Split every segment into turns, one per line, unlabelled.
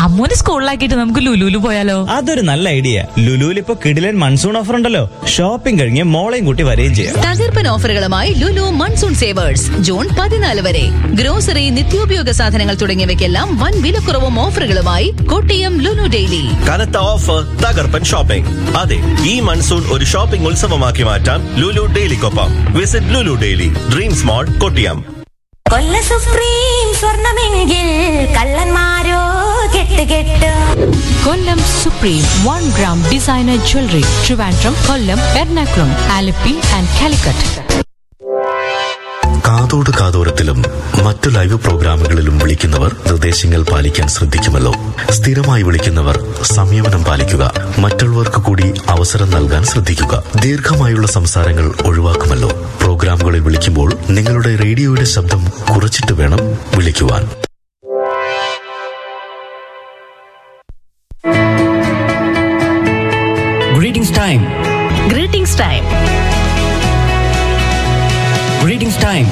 അമ്മൂന് സ്കൂളിലാക്കിയിട്ട് നമുക്ക് ലുലുലു പോയാലോ
അതൊരു നല്ല ഐഡിയ ലുലുവിൽ ഇപ്പൊ കിടിലൻ മൺസൂൺ ഓഫർ ഉണ്ടല്ലോ ഷോപ്പിംഗ് കഴിഞ്ഞ് മോളെയും കൂട്ടി വരികയും ചെയ്യാം
തകർപ്പൻ ഓഫറുകളുമായി ലുലു മൺസൂൺ സേവേഴ്സ് ജൂൺ പതിനാല് വരെ ഗ്രോസറി നിത്യോപയോഗ സാധനങ്ങൾ തുടങ്ങിയവയ്ക്കെല്ലാം വൻ വിലക്കുറവും ഓഫറുകളുമായി കോട്ടയം ലുലു ഡെയിലി
കനത്ത ഓഫർ തകർപ്പൻ ഷോപ്പിംഗ് അതെ ഈ മൺസൂൺ ഒരു ഷോപ്പിംഗ് ഉത്സവമാക്കി മാറ്റാം ലുലു ഡെയിലിക്കൊപ്പം visit Lulu daily dream small Kottiyam
കൊല്ല സുപ്രീം സ്വർണമെങ്കിൽ കള്ളന്മാരോ കെട്ട് കെട്ട്
Kollam supreme one gram designer jewellery Trivandrum Kollam Ernakulam Alleppey and Calicut
കാതോട് കാതോരത്തിലും മറ്റു ലൈവ് പ്രോഗ്രാമുകളിലും വിളിക്കുന്നവർ നിർദ്ദേശങ്ങൾ പാലിക്കാൻ ശ്രദ്ധിക്കുമല്ലോ സ്ഥിരമായി വിളിക്കുന്നവർ സംയമനം പാലിക്കുക മറ്റുള്ളവർക്ക് കൂടി അവസരം നൽകാൻ ശ്രദ്ധിക്കുക ദീർഘമായുള്ള സംസാരങ്ങൾ ഒഴിവാക്കുമല്ലോ പ്രോഗ്രാമുകളിൽ വിളിക്കുമ്പോൾ നിങ്ങളുടെ റേഡിയോയുടെ ശബ്ദം കുറച്ചിട്ട് വേണം വിളിക്കുവാൻ
Greetings time.
Greetings time
Greetings time.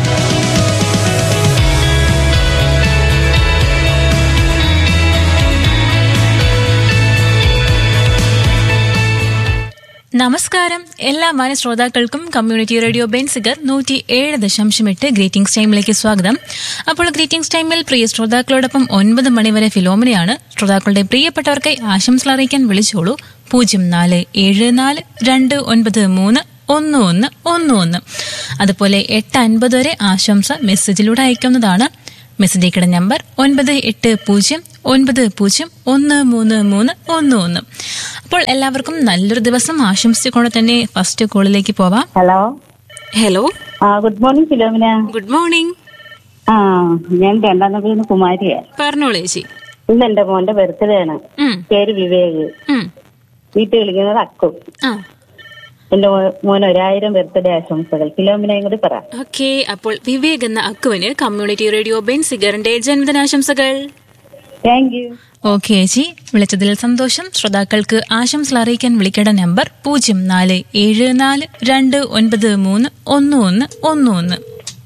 നമസ്കാരം എല്ലാ മാന്യ ശ്രോതാക്കൾക്കും കമ്മ്യൂണിറ്റി റേഡിയോ ബെൻസിഗർ നൂറ്റി ഏഴ് ദശാംശം എട്ട് ഗ്രീറ്റിംഗ്സ് ടൈമിലേക്ക് സ്വാഗതം അപ്പോൾ ഗ്രീറ്റിംഗ്സ് ടൈമിൽ പ്രിയ ശ്രോതാക്കളോടൊപ്പം ഒൻപത് മണിവരെ ഫിലോമിനയാണ് ശ്രോതാക്കളുടെ പ്രിയപ്പെട്ടവർക്കായി ആശംസകൾ അറിയിക്കാൻ വിളിച്ചോളൂ പൂജ്യം നാല് ഏഴ് നാല് രണ്ട് ഒൻപത് മൂന്ന് ഒന്ന് ഒന്ന് ഒന്ന് ഒന്ന് അതുപോലെ എട്ട് അൻപത് വരെ ആശംസ മെസ്സേജിലൂടെ അയക്കാവുന്നതാണ് മെസ്സേജ് അയക്കേണ്ട നമ്പർ ഒൻപത് എട്ട് പൂജ്യം ഒൻപത് പൂജ്യം ഒന്ന് മൂന്ന് മൂന്ന് ഒന്ന് ഒന്ന് അപ്പോൾ എല്ലാവർക്കും നല്ലൊരു ദിവസം ആശംസിച്ചുകൊണ്ട് തന്നെ ഫസ്റ്റ് കോളിലേക്ക് പോവാം
ഹലോ
ഹലോ
ആ good morning Philomina
good morning
ആ ഞാൻ രണ്ടാം നമ്പറിൽ കുമാരിയാ
പറഞ്ഞോളൂ ചേച്ചി
ഇന്ന് എന്റെ മോന്റെ ബർത്ത്ഡേ ആണ്
ഉം,
പേര് വിവേക്
ഉം.
വീട്ടിൽ വിളിക്കുന്നത് അക്കു
ആ
എന്റെ മോ- മോന് ഒരായിരം ബർത്ത്ഡേ ആശംസകൾ ഫിലോമിനയും കൂടി പറ
ഓക്കെ അപ്പോൾ വിവേക് എന്ന അക്കുവിന് കമ്മ്യൂണിറ്റി റേഡിയോ ബെൻ സിഗറിന്റെ ജന്മദിനാശംസകൾ
താങ്ക് യു
ഓക്കെ ചേച്ചി വിളിച്ചതിൽ സന്തോഷം ശ്രോതാക്കൾക്ക് ആശംസകൾ അറിയിക്കാൻ വിളിക്കേണ്ട നമ്പർ പൂജ്യം നാല് ഏഴ് നാല് രണ്ട് ഒൻപത് മൂന്ന് ഒന്ന് ഒന്ന് ഒന്ന് ഒന്ന്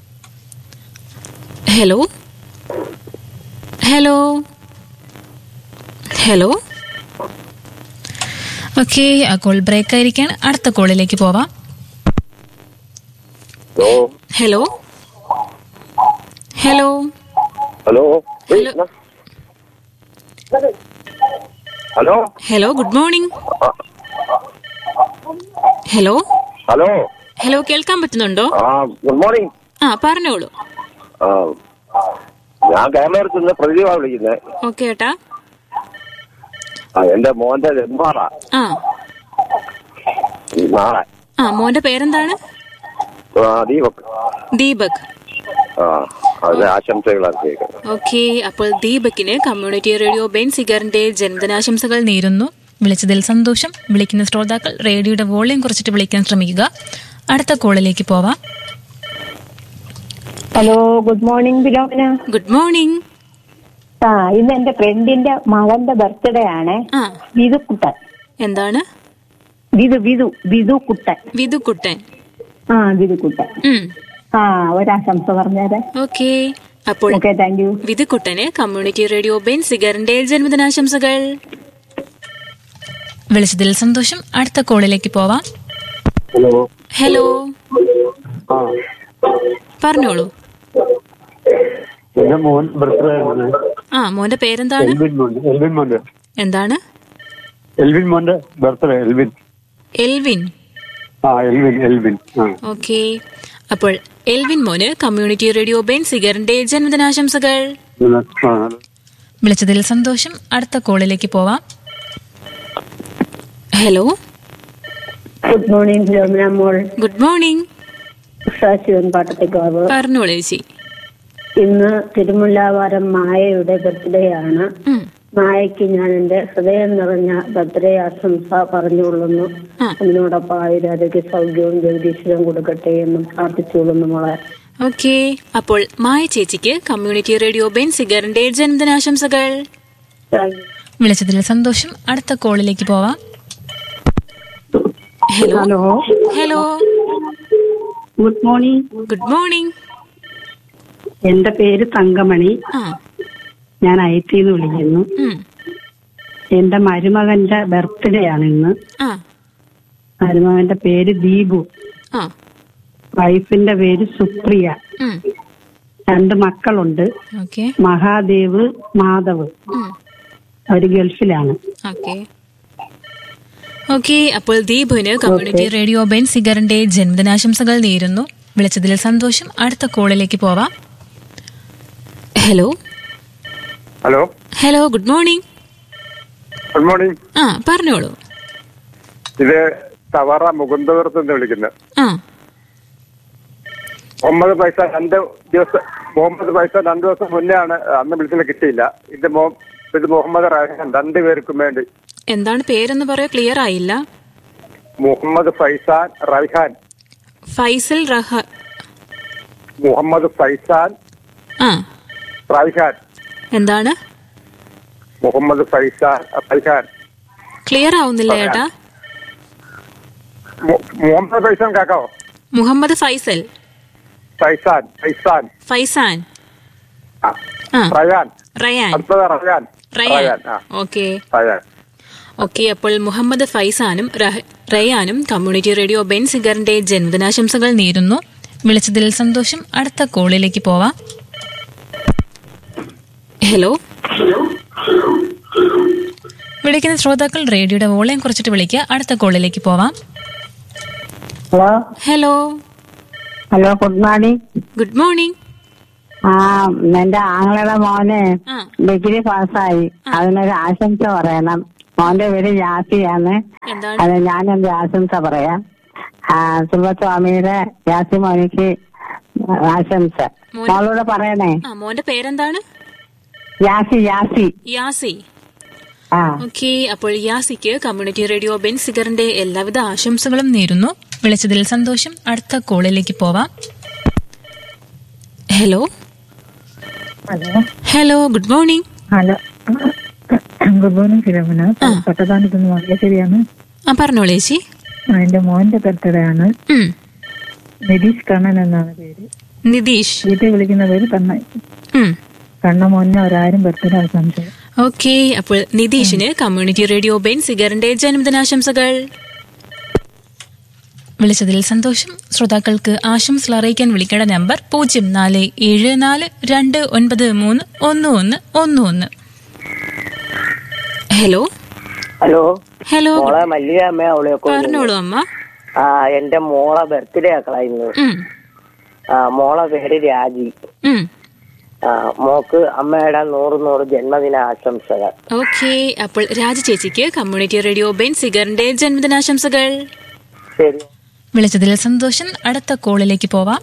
ഹലോ ഹലോ ഹലോ ഓക്കെ ആ കോൾ ബ്രേക്ക് ആയിരിക്കാണ് അടുത്ത കോളിലേക്ക് പോവാം hello hello
hello
hello
hello
hello good morning hello
hello
hello കേൾക്കാൻ പറ്റുന്നുണ്ടോ
ആ ഗുഡ് മോർണിംഗ്
ആ പറഞ്ഞോളൂ
ഞാൻ കേരളത്തിൽ നിന്ന് പ്രതിഭ വിളിക്കുന്നത്
ഓക്കെ ഏട്ടാ
ആ എന്റെ മോന്റെ ജന്മാറാ
ആ
നാളെ
ആ മോന്റെ പേരെന്താണ്
ആ, ദീപക്
ദീപക്
ആ അതിന്റെ ആശംസകൾ അറിയിക്കുന്നത്
ഓക്കെ അപ്പോൾ ദീപകിന് കമ്മ്യൂണിറ്റി റേഡിയോ ബെൻ സിഗറിന്റെ ജന്മദിനാശംസകൾ നേരുന്നു വിളിച്ചതിൽ സന്തോഷം വിളിക്കുന്ന ശ്രോതാക്കൾ റേഡിയോയുടെ വോളിയം കുറച്ചിട്ട് വിളിക്കാൻ ശ്രമിക്കുക അടുത്ത കോളിലേക്ക് പോവാം
hello good morning Philomina
good morning
ആ ഇന്ന് എന്റെ ഫ്രണ്ടിന്റെ മകന്റെ ബർത്ത്ഡേ ആണ്
ആ
വിധുക്കുട്ടൻ
എന്താണ്
വിധു വിധു വിധുക്കുട്ടൻ
വിധുക്കുട്ടൻ
ആ വിധുക്കുട്ടൻ
ഉം
ആ ഒരാശംസ പറഞ്ഞേരെ
ഓക്കെ അപ്പോൾ
ഓക്കെ താങ്ക് യു
വിധുക്കുട്ടന് കമ്മ്യൂണിറ്റി റേഡിയോ ബെൻ സിഗറിന്റെ ജന്മദിനാശംസകൾ വിളിച്ചതിൽ സന്തോഷം അടുത്ത കോളിലേക്ക് പോവാം
ഹലോ
ഹലോ
ആ
പറഞ്ഞോളൂ
എന്റെ മോൻ ബർത്ത്ഡേ ആണ്
ആ മോന്റെ പേരെന്താണ്
എൽവിൻ മോന്റെ എൽവിൻ മോന്റെ
എന്താണ്
എൽവിൻ മോന്റെ ബർത്ത്ഡേ എൽവിൻ
എൽവിൻ
ആ എൽവിൻ എൽവിൻ ആ
ഓക്കെ അപ്പോൾ എൽവിൻ മോന് കമ്മ്യൂണിറ്റി റേഡിയോ ബെൻ സിഗറിന്റെ ജന്മദിനാശംസകൾ
ആ
വിളിച്ചതിൽ സന്തോഷം അടുത്ത കോളിലേക്ക് പോവാം ഹലോ
ഗുഡ് മോർണിംഗ് ഫിലോമിന മോൾ
ഗുഡ് മോർണിംഗ്
ശിവൻ പാട്ടത്തേക്കാവ്
പറഞ്ഞോളൂ ചേച്ചി
ഇന്ന് തിരുമുല്ലാവാരം മായയുടെ ബർത്ത്ഡേ ആണ്
ഉം.
മായയ്ക്ക് ഞാൻ എന്റെ ഹൃദയം നിറഞ്ഞ ബർത്ത്ഡേ ആശംസ പറഞ്ഞുകൊള്ളുന്നു
ആ.
അതിനോടൊപ്പം ആയുരാരോഗ്യ സൗഖ്യവും ജഗദീശ്വരം കൊടുക്കട്ടെ എന്നും പ്രാർത്ഥിച്ചുകൊള്ളുന്നു മോളെ
ഓക്കെ അപ്പോൾ മായ ചേച്ചിക്ക് കമ്മ്യൂണിറ്റി റേഡിയോ ബെൻ സിഗറിന്റെ ജന്മദിനാശംസകൾ വിളിച്ചതിൽ സന്തോഷം അടുത്ത കോളിലേക്ക് പോവാം hello
hello
hello
good morning
good morning
എന്റെ പേര് തങ്കമണി
ആ
ഞാൻ ഐറ്റിന്ന് വിളിക്കുന്നു
ഉം.
എന്റെ മരുമകന്റെ ബർത്ത്ഡേ ആണ് ഇന്ന്
ആ
മരുമകന്റെ പേര് ദീപു
ആ
വൈഫിന്റെ പേര് സുപ്രിയ
ഉം.
രണ്ട് മക്കളുണ്ട്
ഓക്കെ
മഹാദേവ് മാധവ്
ഉം.
അവര് ഗൾഫിലാണ്
ഓക്കെ ഓക്കെ അപ്പോൾ ദീപുവിന് കമ്മ്യൂണിറ്റി റേഡിയോ ബെൻ സിഗറിന്റെ ജന്മദിനാശംസകൾ നേരുന്നു വിളിച്ചതിൽ സന്തോഷം അടുത്ത കോളിലേക്ക് പോവാം hello
hello
hello good morning
good morning
ആ പറഞ്ഞോളൂ
ഇത് തവറ മുകുന്ദപുരത്ത് നിന്ന് വിളിക്കുന്നത്
ആ
മുഹമ്മദ് പൈസ രണ്ട് ദിവസം മുഹമ്മദ് പൈസ രണ്ടു ദിവസം മുന്നേ ആണ് അന്ന് വിളിച്ചിട്ട് കിട്ടിയില്ല ഇത് മോ- ഇത് മുഹമ്മദ് റഹ്മാൻ രണ്ടുപേർക്കും വേണ്ടി
എന്താണ് പേരെന്ന് പറയോ ക്ലിയർ ആയില്ല
മുഹമ്മദ് ഫൈസാൻ റൈഹാൻ
ഫൈസൽ റഹ
മുഹമ്മദ് ഫൈസാൻ
ആ
റൈഹാൻ
എന്താണ്
മുഹമ്മദ് ഫൈസാൻ റൈഹാൻ
ക്ലിയർ ആവുന്നില്ല ഏട്ടാ
മു- മുഹമ്മദ് ഫൈസാൻ കേക്കാവോ
മുഹമ്മദ് ഫൈസൽ
ഫൈസാൻ ഫൈസാൻ
ഫൈസാൻ
ആ.
ആ
റയാൻ
റയാൻ
അടുത്തത് റയാൻ
റയാൻ
റയാൻ ആ
ഓക്കെ
റയാൻ
ഓക്കെ അപ്പോൾ മുഹമ്മദ് ഫൈസാനും റഹ- റയാനും കമ്മ്യൂണിറ്റി റേഡിയോ ബെൻ സിഗറിന്റെ ജന്മദിനാശംസകൾ നേരുന്നു വിളിച്ചതിൽ സന്തോഷം അടുത്ത കോളിലേക്ക് പോവാം ഹലോ വിളിക്കുന്ന ശ്രോതാക്കൾ റേഡിയോയുടെ വോളിയം കുറച്ചിട്ട് വിളിക്കുക അടുത്ത കോളിലേക്ക് പോവാം
hello
hello
hello good morning
good morning
ആ എന്റെ ആങ്ങളുടെ മോന്
ആ
ഡിഗ്രി പാസ്സായി അതിനൊരു ആശംസ പറയണം മോന്റെ പേര് യാസിയാണ്
എന്താണ്
അത് ഞാനെന്റെ ആശംസ പറയാം ആ സുബ്ബസ്വാമിയുടെ യാസി മോനിക്ക് ആശംസ
മോന്-
മോളോട് പറയണേ
ആ മോന്റെ പേരെന്താണ്
യാസി യാസി
യാസി
ആ
ഓക്കെ അപ്പോൾ യാസിക്ക് കമ്മ്യൂണിറ്റി റേഡിയോ ബെൻ സിഗറിന്റെ എല്ലാവിധ ആശംസകളും നേരുന്നു വിളിച്ചതിൽ സന്തോഷം അടുത്ത കോളിലേക്ക് പോവാം hello
hello
hello good morning
hello good morning Philomina പട്ടത്താനത്ത് നിന്ന് മകേശ്വരിയാണ്
ആ പറഞ്ഞോളൂ ചേച്ചി
ആ, എന്റെ മോന്റെ ബർത്ത്ഡേ ആണ്
ഉം.
നിതീഷ് കണ്ണൻ എന്നാണ് പേര്
നിതീഷ്
വീട്ടിൽ വിളിക്കുന്ന പേര് കണ്ണ
ഉം.
കണ്ണ മോനെ ഒരായിരം ബർത്ത്ഡേ ആശംസകൾ
ഓക്കെ അപ്പോൾ നിതീഷിന് കമ്മ്യൂണിറ്റി റേഡിയോ ബെൻ സിഗറിന്റെ ജന്മദിനാശംസകൾ വിളിച്ചതിൽ സന്തോഷം ശ്രോതാക്കൾക്ക് ആശംസകൾ അറിയിക്കാൻ വിളിക്കേണ്ട നമ്പർ പൂജ്യം നാല് ഏഴ് നാല് രണ്ട് ഒൻപത് മൂന്ന് ഒന്ന് ഒന്ന് ഒന്ന് ഒന്ന് ഹലോ
ഹലോ
ഹലോ
മോളെ മല്ലിക അമ്മ അവളെയൊക്കെ
പറഞ്ഞോളൂ അമ്മ
ആ എന്റെ മോളെ ബർത്ത്ഡേ ആക്കളാ ഇന്ന്
ഉം,
ആ മോളെ പേര് രാജി
ഉം.
ആ മോക്ക് അമ്മയുടെ നൂറ് നൂറ് ജന്മദിന ആശംസകൾ
ഓക്കെ അപ്പോൾ രാജ ചേച്ചിക്ക് കമ്മ്യൂണിറ്റി റേഡിയോ ബെൻ സിഗറിന്റെ ജന്മദിനാശംസകൾ
ശരി
വിളിച്ചതിൽ സന്തോഷം അടുത്ത കോളിലേക്ക് പോവാം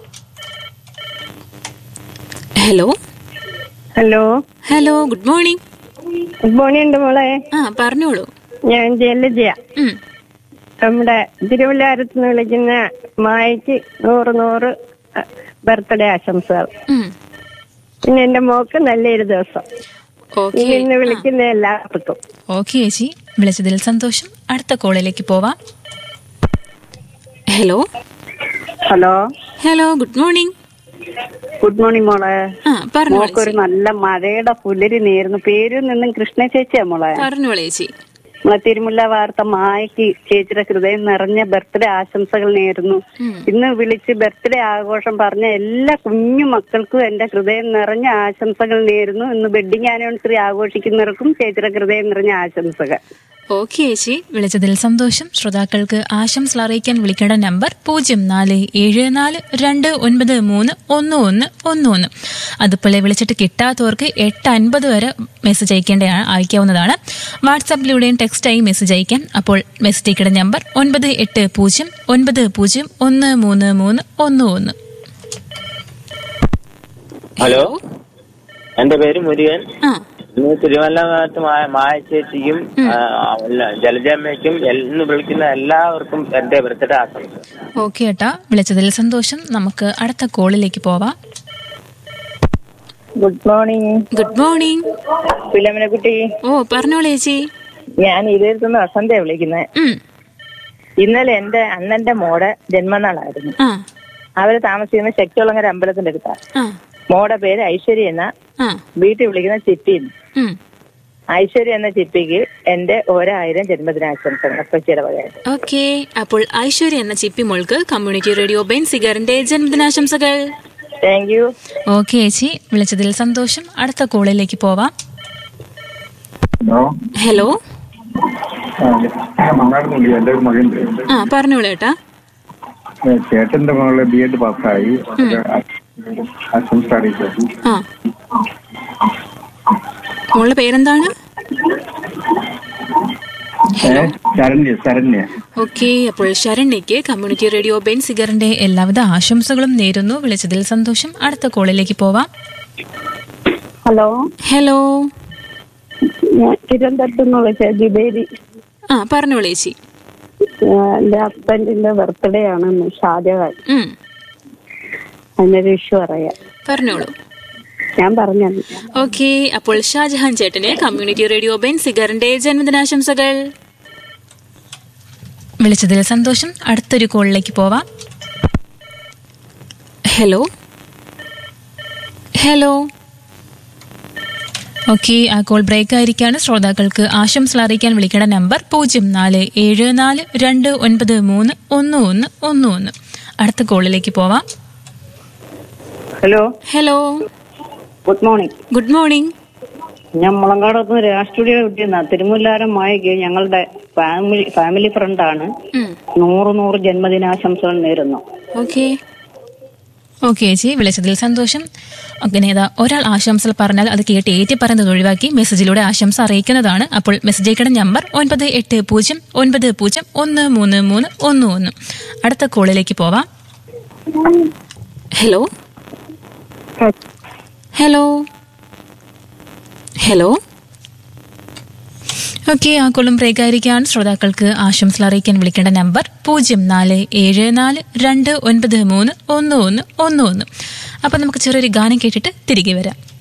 hello
hello
hello good morning
good morning ഉണ്ട് മോളെ
ആ പറഞ്ഞോളൂ
ഞാൻ ജലജയ
ഉം.
നമ്മുടെ തിരുവല്ലാരത്ത് നിന്ന് വിളിക്കുന്ന മായക്ക് നൂറ് നൂറ് ബർത്ത്ഡേ ആശംസകൾ
ഉം.
പിന്നെ എന്റെ മോക്ക് നല്ലൊരു ദിവസം
ഓക്കെ
ഇന്ന് വിളിക്കുന്ന എല്ലാവർക്കും
ഓക്കെ ചേച്ചി വിളിച്ചതിൽ സന്തോഷം അടുത്ത കോളിലേക്ക് പോവാം hello
hello
hello good morning
good morning മോളെ
ആ പറഞ്ഞോളൂ
മോക്കൊരു നല്ല മഴയുടെ പുലരി നേരുന്നു പേരിൽ നിന്നും കൃഷ്ണ ചേച്ചിയാ മോളെ
പറഞ്ഞോളൂ ചേച്ചി
നമ്മളെ തിരുമുല്ല വാർത്ത മായക്ക് ചേച്ചിയുടെ ഹൃദയം നിറഞ്ഞ ബർത്ത്ഡേ ആശംസകൾ നേരുന്നു ഇന്ന് വിളിച്ച് ബർത്ത്ഡേ ആഘോഷം പറഞ്ഞ എല്ലാ കുഞ്ഞു മക്കൾക്കും എന്റെ ഹൃദയം നിറഞ്ഞ ആശംസകൾ നേരുന്നു ഇന്ന് വെഡിങ് ആനിവേഴ്സറി ആഘോഷിക്കുന്നവർക്കും ചേച്ചിയുടെ ഹൃദയം നിറഞ്ഞ ആശംസകൾ
ഓക്കെ ചേച്ചി വിളിച്ചതിൽ സന്തോഷം ശ്രോതാക്കൾക്ക് ആശംസകൾ അറിയിക്കാൻ വിളിക്കേണ്ട നമ്പർ പൂജ്യം നാല് ഏഴ് നാല് രണ്ട് ഒൻപത് മൂന്ന് ഒന്ന് ഒന്ന് ഒന്ന് ഒന്ന് അതുപോലെ വിളിച്ചിട്ട് കിട്ടാത്തവർക്ക് എട്ട് അൻപത് വരെ മെസ്സേജ് അയക്കേണ്ടതാണ് അയക്കാവുന്നതാണ് വാട്സാപ്പിലൂടെയും ടെക്സ്റ്റായി മെസ്സേജ് അയക്കാം അപ്പോൾ മെസ്സേജ് അയക്കേണ്ട നമ്പർ ഒൻപത് എട്ട് പൂജ്യം ഒൻപത് പൂജ്യം ഒന്ന് മൂന്ന് മൂന്ന് ഒന്ന് ഒന്ന്
ഹലോ എന്റെ പേര് മുരുകൻ
ആ
ഇന്ന് തിരുവല്ലഭാഗത്ത് മായ ചേച്ചിക്കും ജലജമ്മയ്ക്കും ഇന്ന് വിളിക്കുന്ന എല്ലാവർക്കും എന്റെ ബർത്ത്ഡേ ആശംസ
ഓക്കെ ഏട്ടാ വിളിച്ചതിൽ സന്തോഷം നമുക്ക് അടുത്ത കോളിലേക്ക് പോവാം
ഗുഡ് മോർണിംഗ്
ഗുഡ് മോർണിംഗ്
ഫിലോമിനക്കുട്ടി
ഓ പറഞ്ഞോളൂ ചേച്ചി
ഞാൻ ഇരുപത്തൊന്ന് വസന്തയെ വിളിക്കുന്നത്
ഉം.
ഇന്നലെ എന്റെ അണ്ണന്റെ മോടെ ജന്മനാളായിരുന്നു
ആ
അവര് താമസിക്കുന്ന ശക്തികുളങ്ങര അമ്പലത്തിന്റെ അടുത്താ
ആ
മോടെ പേര് ഐശ്വര്യ എന്ന
ആ
വീട്ടിൽ വിളിക്കുന്ന ചിപ്പി
ഉം.
ഐശ്വര്യ എന്ന ചിപ്പിക്ക്
എന്റെ ഒരായിരം ജന്മദിനാശംസകൾ അപ്പച്ചിയുടെ വകയായിട്ട്
ഓക്കെ അപ്പോൾ ഐശ്വര്യ എന്ന ചിപ്പി മോൾക്ക് കമ്മ്യൂണിറ്റി റേഡിയോ ബെൻസിഗറിന്റെ ജന്മദിനാശംസകൾ
താങ്ക് യു
ഓക്കെ ചേച്ചി വിളിച്ചതിൽ സന്തോഷം അടുത്ത കോളിലേക്ക് പോവാം ഹലോ
മങ്ങാടുന്നുണ്ട് എന്റെ ഒരു മകന്റെ
ആ പറഞ്ഞോളൂ ഏട്ടാ
ഏ, ചേട്ടന്റെ മകളെ ബി എഡ് പാസ്സായി ആശംസ അറിയിച്ചു
ആ മോളുടെ പേരെന്താണ്
ഏ, ശരണ്യ ശരണ്യ
ഓക്കെ അപ്പോൾ ശരണ്യയ്ക്ക് കമ്മ്യൂണിറ്റി റേഡിയോ ബെൻസിഗറിന്റെ എല്ലാവിധ ആശംസകളും നേരുന്നു വിളിച്ചതിൽ സന്തോഷം അടുത്ത കോളിലേക്ക് പോവാം
ഹലോ
ഹലോ
ഞാൻ തിരുവനന്തപുരത്ത് നിന്ന് വിളിച്ച ജിബേരി
ആ പറഞ്ഞോളൂ ചേച്ചി
എന്റെ ഹസ്ബൻഡിന്റെ ബർത്ത്ഡേ ആണ് ഇന്ന് ഷാജഹാൻ
ഉം,
അതിനൊരു ഇഷ്യൂ അറിയാം
പറഞ്ഞോളൂ
ഞാൻ പറഞ്ഞു
ഓക്കെ അപ്പോൾ ഷാജഹാൻ ചേട്ടന് കമ്മ്യൂണിറ്റി റേഡിയോ ബെൻസിഗറിന്റെ ജന്മദിനാശംസകൾ വിളിച്ചതിൽ സന്തോഷം അടുത്തൊരു കോളിലേക്ക് പോവാം ഹലോ ഹലോ ഓക്കെ ആ കോൾ ബ്രേക്ക് ആയിരിക്കാണ് ശ്രോതാക്കൾക്ക് ആശംസകൾ അറിയിക്കാൻ വിളിക്കേണ്ട നമ്പർ പൂജ്യം നാല് ഏഴ് നാല് രണ്ട് ഒൻപത് മൂന്ന് ഒന്ന് ഒന്ന് ഒന്ന് ഒന്ന് അടുത്ത കോളിലേക്ക് പോവാം
hello
hello
good morning
good morning
ഞാൻ മുളങ്കാടത്ത് നിന്ന് രാഷ്ട്രീയ കുട്ടിയെന്ന തിരുമുല്ലാരം മായക്ക് ഞങ്ങളുടെ ഫാമിലി ഫാമിലി ഫ്രണ്ടാണ് നൂറ് നൂറ് ജന്മദിനാശംസകൾ നേരുന്നു
ഓക്കെ ഓക്കെ ചേച്ചി വിളിച്ചതിൽ സന്തോഷം അങ്ങനെ ഏതാ ഒരാൾ ആശംസകൾ പറഞ്ഞാൽ അത് കേട്ട് ഏറ്റി പറയുന്നത് ഒഴിവാക്കി മെസ്സേജിലൂടെ ആശംസ അറിയിക്കുന്നതാണ് അപ്പോൾ മെസ്സേജ് അയക്കേണ്ട നമ്പർ ഒൻപത് എട്ട് പൂജ്യം ഒൻപത് പൂജ്യം ഒന്ന് മൂന്ന് മൂന്ന് ഒന്ന് ഒന്ന് അടുത്ത കോളിലേക്ക് പോവാം ഹലോ ഹലോ ഹലോ ഓക്കെ ആ കോളും ബ്രേക്ക് ആയിരിക്കാണ് ശ്രോതാക്കൾക്ക് ആശംസകൾ അറിയിക്കാൻ വിളിക്കേണ്ട നമ്പർ പൂജ്യം നാല് ഏഴ് നാല് രണ്ട് ഒൻപത് മൂന്ന് ഒന്ന് ഒന്ന് ഒന്ന് ഒന്ന് അപ്പൊ നമുക്ക് ചെറിയൊരു ഗാനം കേട്ടിട്ട് തിരികെ വരാം